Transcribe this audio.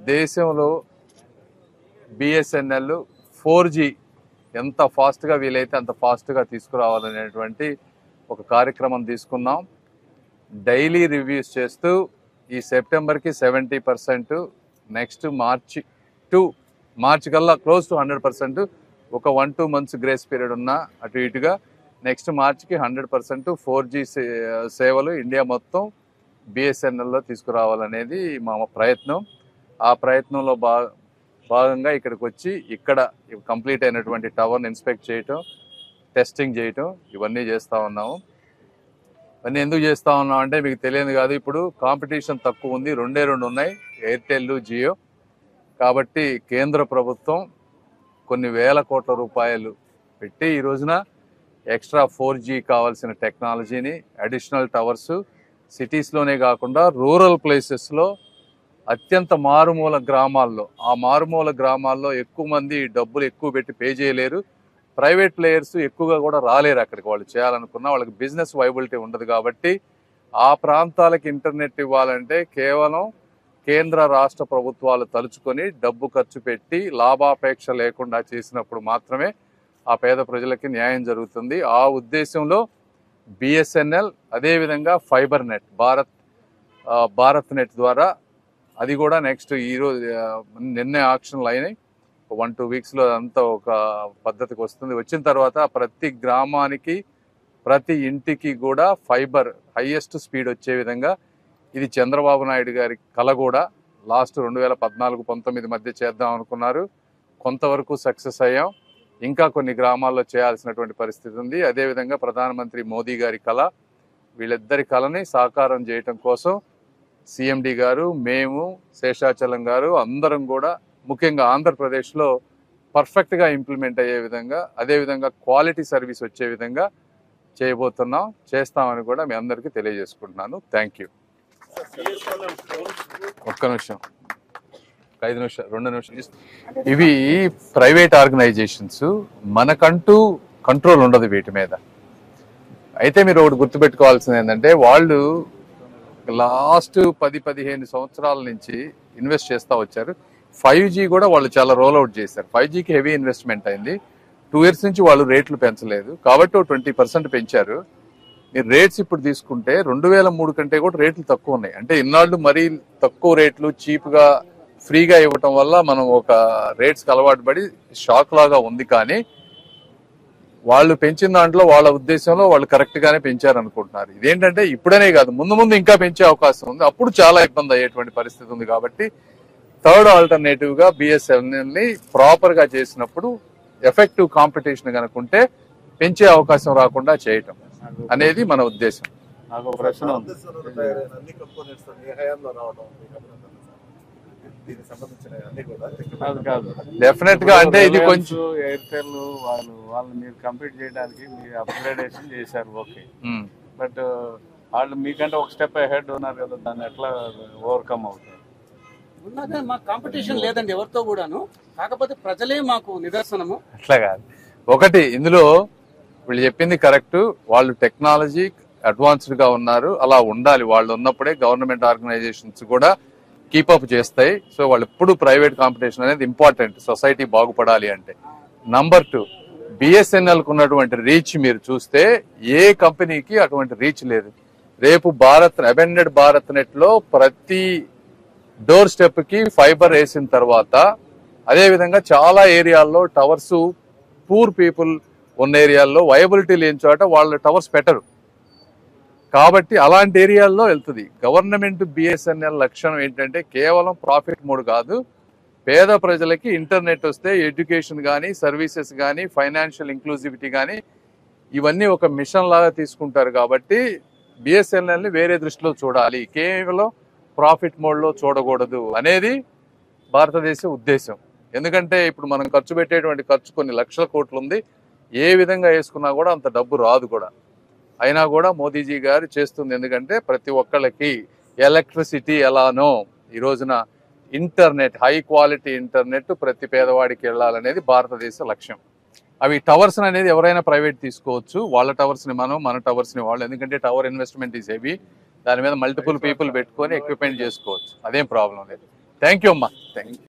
దేశంలో BSNL four G ఎంత ఫాస్ట్గా వీలైతే అంత ఫాస్ట్గా తీసుకురావాలనేటువంటి ఒక కార్యక్రమం తీసుకున్నాం డైలీ రివ్యూస్ చేస్తూ ఈ సెప్టెంబర్కి seventy percent next March to March కల్లా క్లోజ్ టు హండ్రెడ్ పర్సెంట్ ఒక one two months grace period ఉన్న అటు ఇటుగా నెక్స్ట్ మార్చ్కి హండ్రెడ్ పర్సెంట్ ఫోర్ జీ సేవలు ఇండియా మొత్తం బిఎస్ఎన్ఎల్లో తీసుకురావాలనేది మా ప్రయత్నం ఆ ప్రయత్నంలో భా భాగంగా ఇక్కడికి వచ్చి ఇక్కడ కంప్లీట్ అయినటువంటి టవర్ని ఇన్స్పెక్ట్ చేయటం టెస్టింగ్ చేయటం ఇవన్నీ చేస్తూ ఉన్నాము ఇవన్నీ ఎందుకు చేస్తూ ఉన్నాం అంటే మీకు తెలియదు కాదు ఇప్పుడు కాంపిటీషన్ తక్కువ ఉంది రెండే రెండు ఉన్నాయి ఎయిర్టెల్ జియో కాబట్టి కేంద్ర ప్రభుత్వం కొన్ని వేల కోట్ల రూపాయలు పెట్టి ఈ రోజున ఎక్స్ట్రా ఫోర్ జీ కావాల్సిన టెక్నాలజీని అడిషనల్ టవర్స్ సిటీస్లోనే కాకుండా రూరల్ ప్లేసెస్లో అత్యంత మారుమూల గ్రామాల్లో ఆ మారుమూల గ్రామాల్లో ఎక్కువ మంది డబ్బులు ఎక్కువ పెట్టి పే చేయలేరు ప్రైవేట్ ప్లేయర్స్ ఎక్కువగా కూడా రాలేరు అక్కడికి వాళ్ళు చేయాలనుకున్నా వాళ్ళకి బిజినెస్ వైబిలిటీ ఉండదు కాబట్టి ఆ ప్రాంతాలకు ఇంటర్నెట్ ఇవ్వాలంటే కేవలం కేంద్ర రాష్ట్ర ప్రభుత్వాలు తలుచుకొని డబ్బు ఖర్చు పెట్టి లాభాపేక్ష లేకుండా చేసినప్పుడు మాత్రమే ఆ పేద ప్రజలకి న్యాయం జరుగుతుంది ఆ ఉద్దేశంలో బిఎస్ఎన్ఎల్ అదేవిధంగా ఫైబర్ నెట్ భారత్ ఆ, భారత్ నెట్ ద్వారా అది కూడా నెక్స్ట్ ఈరోజు నిన్నే ఆక్షన్లు అయినాయి వన్ టూ వీక్స్లో అంతా ఒక పద్ధతికి వస్తుంది వచ్చిన తర్వాత ప్రతి గ్రామానికి ప్రతి ఇంటికి కూడా ఫైబర్ హైయెస్ట్ స్పీడ్ వచ్చే విధంగా ఇది చంద్రబాబు నాయుడు గారి కల కూడా లాస్ట్ రెండు వేల పద్నాలుగు పంతొమ్మిది మధ్య చేద్దాం అనుకున్నారు కొంతవరకు సక్సెస్ అయ్యాం ఇంకా కొన్ని గ్రామాల్లో చేయాల్సినటువంటి పరిస్థితి ఉంది అదేవిధంగా ప్రధానమంత్రి మోదీ గారి కళ వీళ్ళిద్దరి కళని సాకారం చేయటం కోసం సిఎండి గారు మేము శేషాచలం గారు అందరం కూడా ముఖ్యంగా ఆంధ్రప్రదేశ్లో పర్ఫెక్ట్గా ఇంప్లిమెంట్ అయ్యే విధంగా అదేవిధంగా క్వాలిటీ సర్వీస్ వచ్చే విధంగా చేయబోతున్నాం చేస్తామని కూడా మీ అందరికీ తెలియజేసుకుంటున్నాను థ్యాంక్ యూ ఒక్క నిమిషం ఒక ఐదు నిమిషం రెండు నిమిషం ఇవి ప్రైవేట్ ఆర్గనైజేషన్స్ మనకంటూ కంట్రోల్ ఉండదు వీటి మీద అయితే మీరు ఒకటి గుర్తుపెట్టుకోవాల్సింది ఏంటంటే వాళ్ళు లాస్ట్ పది పదిహేను సంవత్సరాల నుంచి ఇన్వెస్ట్ చేస్తూ వచ్చారు ఫైవ్ జీ కూడా వాళ్ళు చాలా రోల్ అవుట్ చేశారు ఫైవ్ జీకి హెవీ ఇన్వెస్ట్మెంట్ అయింది టూ ఇయర్స్ నుంచి వాళ్ళు రేట్లు పెంచలేదు కాబట్టి ట్వంటీ పర్సెంట్ పెంచారు మీరు రేట్స్ ఇప్పుడు తీసుకుంటే రెండు వేల మూడు కంటే కూడా రేట్లు తక్కువ ఉన్నాయి అంటే ఇన్నాళ్ళు మరీ తక్కువ రేట్లు చీప్గా ఫ్రీగా ఇవ్వటం వల్ల మనం ఒక రేట్స్కి అలవాటు పడి షాక్ లాగా ఉంది కానీ వాళ్ళు పెంచిన దాంట్లో వాళ్ళ ఉద్దేశంలో వాళ్ళు కరెక్ట్ గానే పెంచారు అనుకుంటున్నారు ఇదేంటంటే ఇప్పుడనే కాదు ముందు ముందు ఇంకా పెంచే అవకాశం ఉంది అప్పుడు చాలా ఇబ్బంది అయ్యేటువంటి పరిస్థితి ఉంది కాబట్టి థర్డ్ ఆల్టర్నేటివ్ గా బిఎస్ఎన్ఎల్ ని ప్రాపర్ గా చేసినప్పుడు ఎఫెక్టివ్ కాంపిటీషన్ కనుకుంటే పెంచే అవకాశం రాకుండా చేయటం అనేది మన ఉద్దేశం నాకు ఒక ప్రశ్న ఉంది భారతదేశంలో తయారైన అన్ని కంపోనెంట్స్ మీ హయాంలో రావడం మీకు అభినందనలు సార్. దీనికి సంబంధించిన అన్ని కూడా కాదు కాదు డెఫినెట్ గా అంటే ఇది కొంచెం ఎయిర్టెల్ వాళ్ళు వాళ్ళు మీరు కంప్లీట్ చేయడానికి మీరు అప్గ్రేడేషన్ చేశారు ఓకే ఉమ్. బట్ వాళ్ళు మీకంటే ఒక స్టెప్ హెడ్ ఉన్నారు కదా దాన్ని ఎట్లా ఓవర్కమ్ అవుతారు ఉన్నదే మాకు కాంపిటీషన్ లేదండి ఎవరితో కూడాను కాకపోతే ప్రజలే మాకు నిదర్శనము అట్లా కాదు ఒకటి ఇందులో వీళ్ళు చెప్పింది కరెక్ట్ వాళ్ళు టెక్నాలజీ అడ్వాన్స్డ్ గా ఉన్నారు అలా ఉండాలి వాళ్ళు ఉన్నప్పుడే గవర్నమెంట్ ఆర్గనైజేషన్స్ కూడా కీపప్ చేస్తాయి సో వాళ్ళు ఎప్పుడు ప్రైవేట్ కాంపిటీషన్ అనేది ఇంపార్టెంట్ సొసైటీ బాగుపడాలి అంటే నంబర్ టూ బిఎస్ఎన్ఎల్ కు ఉన్నటువంటి రీచ్ మీరు చూస్తే ఏ కంపెనీకి అటువంటి రీచ్ లేదు రేపు భారత్ అబెండెడ్ భారత్ నెట్ లో ప్రతి డోర్ స్టెప్ కి ఫైబర్ వేసిన తర్వాత అదే విధంగా చాలా ఏరియాల్లో టవర్స్ పూర్ పీపుల్ ఉన్న ఏరియాల్లో వయబిలిటీ లేని చోట వాళ్ళ టవర్స్ పెట్టరు కాబట్టి అలాంటి ఏరియాల్లో వెళ్తుంది గవర్నమెంట్ బిఎస్ఎన్ఎల్ లక్ష్యం ఏంటంటే కేవలం ప్రాఫిట్ మోడ్ కాదు పేద ప్రజలకి ఇంటర్నెట్ వస్తే ఎడ్యుకేషన్ కానీ సర్వీసెస్ కానీ ఫైనాన్షియల్ ఇంక్లూజివిటీ కానీ ఇవన్నీ ఒక మిషన్ లాగా తీసుకుంటారు కాబట్టి బిఎస్ఎన్ఎల్ ని వేరే దృష్టిలో చూడాలి కేవలం ప్రాఫిట్ మోడ్లో చూడకూడదు అనేది భారతదేశ ఉద్దేశం ఎందుకంటే ఇప్పుడు మనం ఖర్చు పెట్టేటువంటి ఖర్చు కొన్ని లక్షల కోట్లు ఉంది ఏ విధంగా వేసుకున్నా కూడా అంత డబ్బు రాదు కూడా అయినా కూడా మోదీజీ గారు చేస్తుంది ఎందుకంటే ప్రతి ఒక్కళ్ళకి ఎలక్ట్రిసిటీ ఎలానో ఈ రోజున ఇంటర్నెట్ హై క్వాలిటీ ఇంటర్నెట్ ప్రతి పేదవాడికి వెళ్ళాలనేది భారతదేశ లక్ష్యం అవి టవర్స్ అనేది ఎవరైనా ప్రైవేట్ తీసుకోవచ్చు వాళ్ళ టవర్స్ ని మనం మన టవర్స్ ని వాళ్ళు ఎందుకంటే టవర్ ఇన్వెస్ట్మెంట్ ఈజ్ హెవీ దాని మీద మల్టిపుల్ పీపుల్ పెట్టుకొని ఎక్విప్మెంట్ చేసుకోవచ్చు అదేం ప్రాబ్లం లేదు థ్యాంక్ యూ అమ్మా థ్యాంక్ యూ